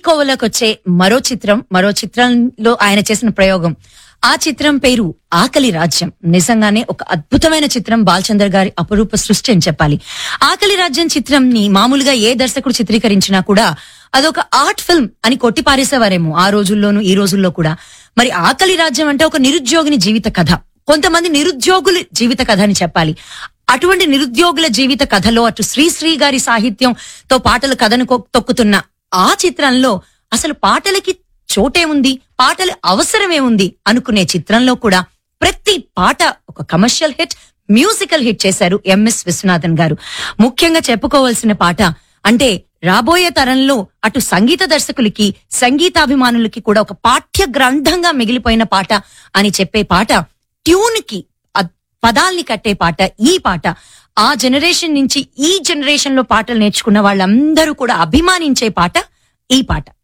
కోవలోకి వచ్చే మరో చిత్రం మరో చిత్రంలో ఆయన చేసిన ప్రయోగం ఆ చిత్రం పేరు ఆకలి రాజ్యం నిజంగానే ఒక అద్భుతమైన చిత్రం బాలచందర్ గారి అపరూప సృష్టి అని చెప్పాలి ఆకలి రాజ్యం చిత్రం ని మామూలుగా ఏ దర్శకుడు చిత్రీకరించినా కూడా అదొక ఆర్ట్ ఫిల్మ్ అని కొట్టి పారేసేవారేమో ఆ రోజుల్లోనూ ఈ రోజుల్లో కూడా మరి ఆకలి రాజ్యం అంటే ఒక నిరుద్యోగిని జీవిత కథ కొంతమంది నిరుద్యోగుల జీవిత కథ అని చెప్పాలి అటువంటి నిరుద్యోగుల జీవిత కథలో అటు శ్రీశ్రీ గారి సాహిత్యంతో పాటల కథను కొ- తొక్కుతున్న ఆ చిత్రంలో అసలు పాటలకి చోటే ఉంది పాటల అవసరమే ఉంది అనుకునే చిత్రంలో కూడా ప్రతి పాట ఒక కమర్షియల్ హిట్ మ్యూజికల్ హిట్ చేశారు ఎంఎస్ విశ్వనాథన్ గారు ముఖ్యంగా చెప్పుకోవాల్సిన పాట అంటే రాబోయే తరంలో అటు సంగీత దర్శకులకి సంగీతాభిమానులకి కూడా ఒక పాఠ్య గ్రంథంగా మిగిలిపోయిన పాట అని చెప్పే పాట ట్యూన్ కి అద్- పదాల్ని కట్టే పాట ఈ పాట ఆ జనరేషన్ నుంచి ఈ జనరేషన్ లో పాటలు నేర్చుకున్న వాళ్ళందరూ కూడా అభిమానించే పాట ఈ పాట